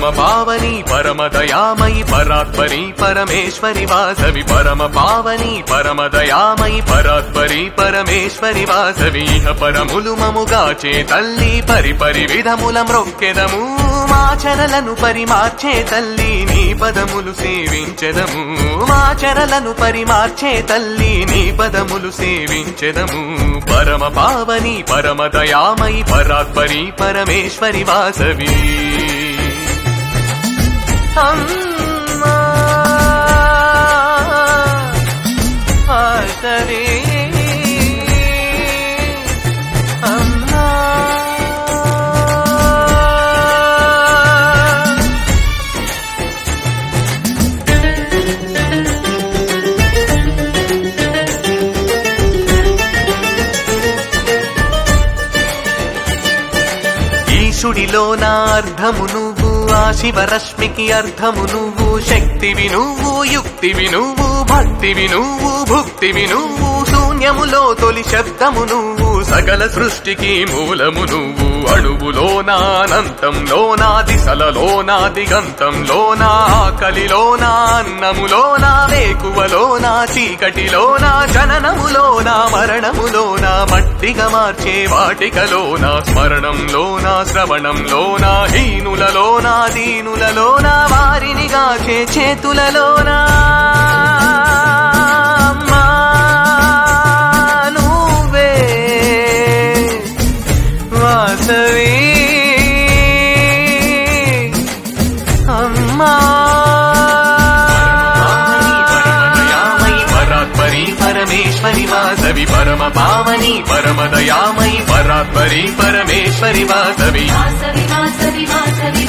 పావని పరమ దయామయి పరాత్పరి పరమేశ్వరి వాసవి పరమ పావని పరమ దయామయి పరాత్పరి పరమేశ్వరి వాసవి ఇహ పరములు మముగాచే తల్లి పరిపరి విధముల మ్రొక్కెదము మాచరలను పరిమార్చే తల్లి నీ పదములు సేవించెదము మాచరలను పరిమార్చే తల్లి నీ పదములు సేవించెదము పరమ పావని పరమ దయామయి పరాత్పరి పరమేశ్వరి వాసవి అమ్మా వాసవి అమ్మా ఈశుడిలో నా అర్థము నువ్వు ఆ శివరశ్మికి అర్థము నువ్వు శక్తివి నువ్వు యుక్తివి నువ్వు భక్తివి నువ్వు భుక్తివి నువ్వు శూన్యములో తొలి శబ్దము నువ్వు సకల సృష్టికి మూలము నువ్వు అణువులోనా అనంతంలోనా దిశలలోనా దిగంతంలోనా ఆకలిలోనా అన్నములోనా వేకువలోనా చీకటిలోనా జననములోనా మరణములోనా మట్టిగా మార్చే వాటికలోనా స్మరణంలోనా శ్రవణంలోనా హీనులలోనా దీనులలోనా వారిని గాచే చేతులలోనా అమ్మా, నువ్వే వాసవి అమ్మా పరాత్పరి పరమేశ్వరి వాసవి పరమ పావని పరమ దయామయి పరాత్పరి పరమేశ్వరి వాసవి వాసవి వాసవి వాసవి